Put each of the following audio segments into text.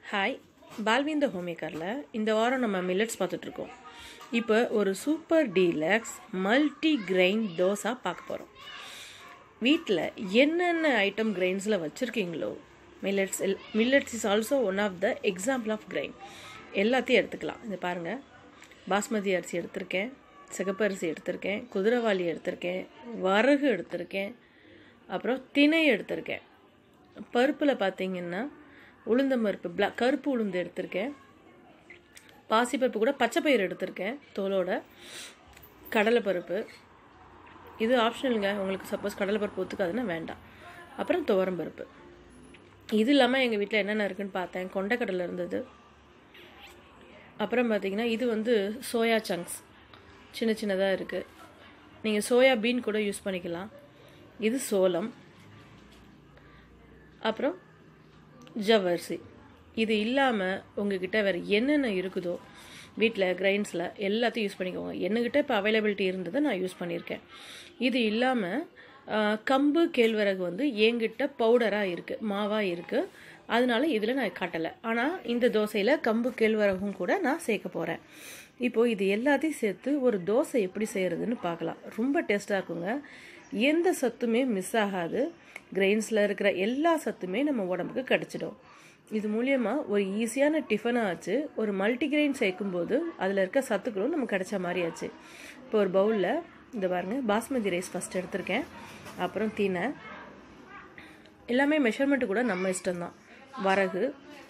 hi பால்விந்த ஹோம்மேக்கரில் இந்த வாரம் நம்ம மில்லட்ஸ் பார்த்துட்ருக்கோம் இப்போ ஒரு super deluxe multi grain dosa பார்க்க போகிறோம் வீட்டில் என்னென்ன ஐட்டம் கிரெயின்ஸில் வச்சுருக்கீங்களோ millets L millets is also one of the example of grain எல்லாத்தையும் எடுத்துக்கலாம் இது பாருங்கள் பாஸ்மதி அரிசி எடுத்திருக்கேன் சிகப்பு அரிசி எடுத்திருக்கேன் குதிரைவாளி எடுத்திருக்கேன் வரகு எடுத்திருக்கேன் அப்புறம் திணை எடுத்திருக்கேன் பருப்பில் பார்த்தீங்கன்னா உளுந்தம் பருப்பு பிளா கருப்பு உளுந்து எடுத்திருக்கேன் பாசிப்பருப்பு கூட பச்சை பயிறு எடுத்திருக்கேன் தோலோட கடலைப்பருப்பு இது ஆப்ஷனலுங்க உங்களுக்கு சப்போஸ் கடலைப்பருப்பு ஒத்துக்காதுன்னா வேண்டாம் அப்புறம் துவரம் பருப்பு இது இல்லாமல் எங்கள் வீட்டில் என்னென்ன இருக்குன்னு பார்த்தேன் கொண்டைக்கடலை இருந்தது அப்புறம் பார்த்தீங்கன்னா இது வந்து சோயா சங்க்ஸ் சின்ன சின்னதாக இருக்குது நீங்கள் சோயா பீன் கூட யூஸ் பண்ணிக்கலாம் இது சோளம் அப்புறம் ஜவ்வரிசி இது இல்லாமல் உங்ககிட்ட வேறு என்னென்ன இருக்குதோ வீட்டில் கிரைன்ஸில் எல்லாத்தையும் யூஸ் பண்ணிக்கோங்க என்னகிட்ட இப்போ அவைலபிலிட்டி இருந்ததை நான் யூஸ் பண்ணியிருக்கேன் இது இல்லாமல் கம்பு கேழ்வரகு வந்து என்கிட்ட பவுடராக இருக்குது மாவாக இருக்குது அதனால இதில் நான் காட்டலை ஆனால் இந்த தோசையில் கம்பு கேழ்வரகும் கூட நான் சேர்க்க போகிறேன் இப்போது இது எல்லாத்தையும் சேர்த்து ஒரு தோசை எப்படி செய்கிறதுன்னு பார்க்கலாம் ரொம்ப டேஸ்ட்டாக இருக்குங்க எந்த சத்துமே மிஸ் ஆகாது கிரெயின்ஸில் இருக்கிற எல்லா சத்துமே நம்ம உடம்புக்கு கிடச்சிடும் இது மூலியமாக ஒரு ஈஸியான டிஃபனாக ஆச்சு ஒரு மல்டிகிரெயின் சேர்க்கும்போது அதில் இருக்க சத்துக்களும் நமக்கு கிடைச்ச மாதிரி ஆச்சு இப்போ ஒரு பவுலில் இந்த பாருங்கள் பாஸ்மதி ரைஸ் ஃபஸ்ட் எடுத்திருக்கேன் அப்புறம் தீனை எல்லாமே மெஷர்மெண்ட்டு கூட நம்ம இஷ்டம்தான் வரகு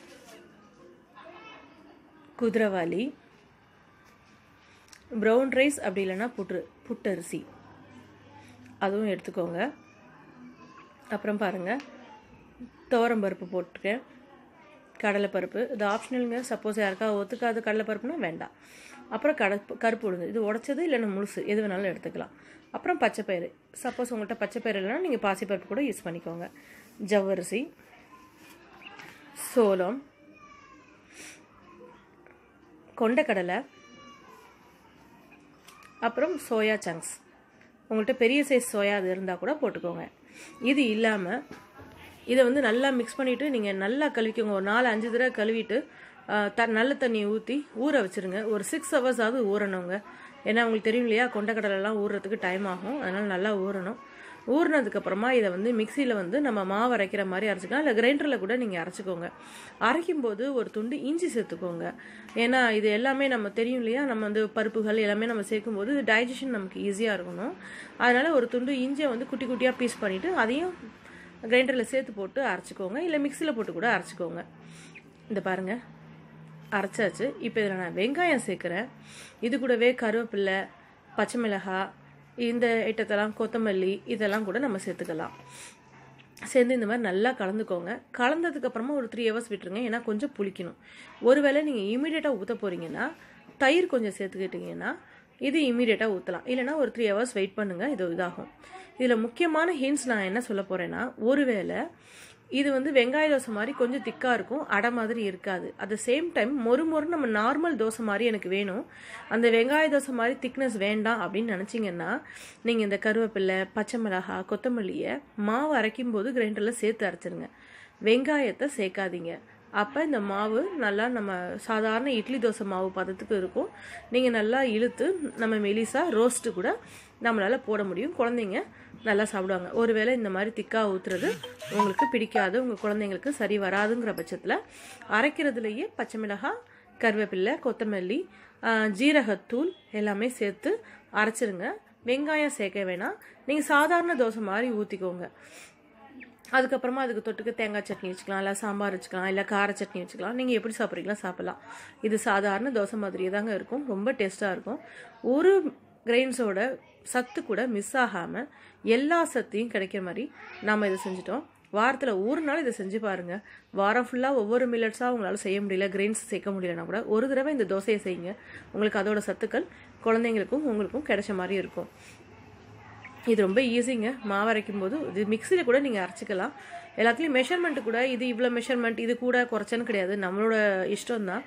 குதிரைவாளி ப்ரௌன் ரைஸ் அப்படி இல்லைன்னா புட்டு புட்டரிசி அதுவும் எடுத்துக்கோங்க அப்புறம் பாருங்கள் துவரம்பருப்பு போட்டிருக்கேன் கடலைப்பருப்பு இது ஆப்ஷனலுங்க சப்போஸ் யாருக்கா ஒத்துக்காத கடலைப்பருப்புனா வேண்டாம் அப்புறம் கட கருப்பு உளுந்து இது உடச்சது இல்லைன்னா முழுசு எது வேணாலும் எடுத்துக்கலாம் அப்புறம் பச்சைப்பயிறு சப்போஸ் உங்கள்கிட்ட பச்சைப்பயிறு இல்லைன்னா நீங்கள் பாசிப்பருப்பு கூட யூஸ் பண்ணிக்கோங்க ஜவ்வரிசி சோளம் கொண்டக்கடலை அப்புறம் சோயா சங்க்ஸ் உங்கள்கிட்ட பெரிய சைஸ் சோயா அது இருந்தால் கூட போட்டுக்கோங்க இது இல்லாமல் இதை வந்து நல்லா மிக்ஸ் பண்ணிவிட்டு நீங்கள் நல்லா கழுவிக்கோங்க ஒரு நாலு அஞ்சு தடவை கழுவிட்டு த நல்ல தண்ணியை ஊற்றி ஊற வச்சுருங்க ஒரு சிக்ஸ் ஹவர்ஸாவது ஊறணுங்க ஏன்னா உங்களுக்கு தெரியும் இல்லையா கொண்டக்கடலைலாம் ஊறுறதுக்கு டைம் ஆகும் அதனால் நல்லா ஊறணும் ஊறினதுக்கப்புறமா இதை வந்து மிக்சியில் வந்து நம்ம மாவு அரைக்கிற மாதிரி அரைச்சிக்கலாம் இல்லை கிரைண்டரில் கூட நீங்கள் அரைச்சிக்கோங்க அரைக்கும் போது ஒரு துண்டு இஞ்சி சேர்த்துக்கோங்க ஏன்னா இது எல்லாமே நம்ம தெரியும் இல்லையா நம்ம வந்து பருப்புகள் எல்லாமே நம்ம சேர்க்கும்போது இது டைஜஷன் நமக்கு ஈஸியாக இருக்கணும் அதனால் ஒரு துண்டு இஞ்சியை வந்து குட்டி குட்டியாக பீஸ் பண்ணிவிட்டு அதையும் கிரைண்டரில் சேர்த்து போட்டு அரைச்சிக்கோங்க இல்லை மிக்சியில் போட்டு கூட அரைச்சிக்கோங்க இந்த பாருங்கள் அரைச்சாச்சு இப்போ இதில் நான் வெங்காயம் சேர்க்குறேன் இது கூடவே கருவேப்பில்லை பச்சை மிளகாய் இந்த ஐட்டத்தெல்லாம் கொத்தமல்லி இதெல்லாம் கூட நம்ம சேர்த்துக்கலாம் சேர்ந்து இந்த மாதிரி நல்லா கலந்துக்கோங்க கலந்ததுக்கப்புறமா ஒரு த்ரீ ஹவர்ஸ் விட்டுருங்க ஏன்னா கொஞ்சம் புளிக்கணும் ஒருவேளை நீங்கள் இமீடியட்டாக ஊற்ற போகிறீங்கன்னா தயிர் கொஞ்சம் சேர்த்துக்கிட்டிங்கன்னா இது இமீடியட்டாக ஊற்றலாம் இல்லைனா ஒரு த்ரீ ஹவர்ஸ் வெயிட் பண்ணுங்கள் இது இதாகும் இதில் முக்கியமான ஹிண்ட்ஸ் நான் என்ன சொல்ல போகிறேன்னா ஒருவேளை இது வந்து வெங்காய தோசை மாதிரி கொஞ்சம் திக்காக இருக்கும் அடை மாதிரி இருக்காது அட் த சேம் டைம் மொறு மொறு நம்ம நார்மல் தோசை மாதிரி எனக்கு வேணும் அந்த வெங்காய தோசை மாதிரி திக்னஸ் வேண்டாம் அப்படின்னு நினச்சிங்கன்னா நீங்கள் இந்த கருவேப்பிலை பச்சை மிளகா கொத்தமல்லியை மாவு அரைக்கும் போது கிரைண்டரில் சேர்த்து அரைச்சிருங்க வெங்காயத்தை சேர்க்காதீங்க அப்போ இந்த மாவு நல்லா நம்ம சாதாரண இட்லி தோசை மாவு பதத்துக்கு இருக்கும் நீங்கள் நல்லா இழுத்து நம்ம மெலிசா ரோஸ்ட்டு கூட நம்மளால் போட முடியும் குழந்தைங்க நல்லா சாப்பிடுவாங்க ஒருவேளை இந்த மாதிரி திக்காக ஊற்றுறது உங்களுக்கு பிடிக்காது உங்கள் குழந்தைங்களுக்கு சரி வராதுங்கிற பட்சத்தில் அரைக்கிறதுலையே பச்சை மிளகாய் கருவேப்பில்லை கொத்தமல்லி ஜீரகத்தூள் எல்லாமே சேர்த்து அரைச்சிருங்க வெங்காயம் சேர்க்க வேணாம் நீங்கள் சாதாரண தோசை மாதிரி ஊற்றிக்கோங்க அதுக்கப்புறமா அதுக்கு தொட்டுக்கு தேங்காய் சட்னி வச்சுக்கலாம் இல்லை சாம்பார் வச்சுக்கலாம் இல்லை கார சட்னி வச்சுக்கலாம் நீங்கள் எப்படி சாப்பிட்றீங்களோ சாப்பிட்லாம் இது சாதாரண தோசை மாதிரியே தாங்க இருக்கும் ரொம்ப டேஸ்ட்டாக இருக்கும் ஒரு கிரெயின்ஸோட சத்து கூட மிஸ் ஆகாமல் எல்லா சத்தையும் கிடைக்கிற மாதிரி நாம் இதை செஞ்சிட்டோம் வாரத்தில் ஒரு நாள் இதை செஞ்சு பாருங்கள் வாரம் ஃபுல்லாக ஒவ்வொரு மில்லட்ஸாக உங்களால் செய்ய முடியல கிரெயின்ஸ் சேர்க்க முடியலனா கூட ஒரு தடவை இந்த தோசையை செய்யுங்க உங்களுக்கு அதோட சத்துக்கள் குழந்தைங்களுக்கும் உங்களுக்கும் கிடைச்ச மாதிரி இருக்கும் இது ரொம்ப ஈஸிங்க மாவு அரைக்கும் போது இது மிக்சியில் கூட நீங்கள் அரைச்சிக்கலாம் எல்லாத்துலேயும் மெஷர்மெண்ட்டு கூட இது இவ்வளோ மெஷர்மெண்ட் இது கூட குறைச்சன்னு கிடையாது நம்மளோட இஷ்டம் தான்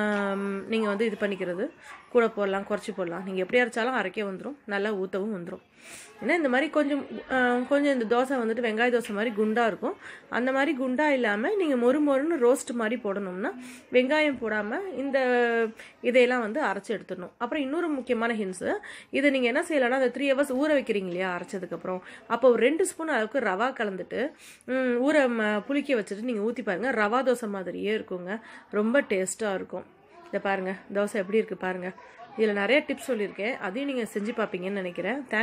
நீங்கள் வந்து இது பண்ணிக்கிறது கூட போடலாம் குறைச்சி போடலாம் நீங்கள் எப்படி அரைச்சாலும் அரைக்க வந்துடும் நல்லா ஊற்றவும் வந்துடும் ஏன்னா இந்த மாதிரி கொஞ்சம் அஹ், கொஞ்சம் இந்த தோசை வந்துட்டு வெங்காய தோசை மாதிரி குண்டாக இருக்கும் அந்த மாதிரி குண்டா இல்லாமல் நீங்கள் மொறு மொறுன்னு ரோஸ்ட் மாதிரி போடணும்னா வெங்காயம் போடாமல் இந்த இதையெல்லாம் வந்து அரைச்சி எடுத்துடணும் அப்புறம் இன்னொரு முக்கியமான ஹின்ஸு இதை நீங்கள் என்ன செய்யலாம்னா அந்த த்ரீ ஹவர்ஸ் ஊற வைக்கிறீங்க இல்லையா அரைச்சதுக்கப்புறம் அப்போ ஒரு ரெண்டு ஸ்பூன் அளவுக்கு ரவா கலந்துட்டு ம், ஊற ம- புளிக்க வச்சுட்டு நீங்கள் ஊற்றி பாருங்கள் ரவா தோசை மாதிரியே இருக்குங்க ரொம்ப டேஸ்ட்டாக இருக்கும் இதை பாருங்கள் தோசை எப்படி இருக்குது பாருங்கள் இதில் நிறைய டிப்ஸ் சொல்லியிருக்கேன் அதையும் நீங்கள் செஞ்சு பார்ப்பீங்கன்னு நினைக்கிறேன்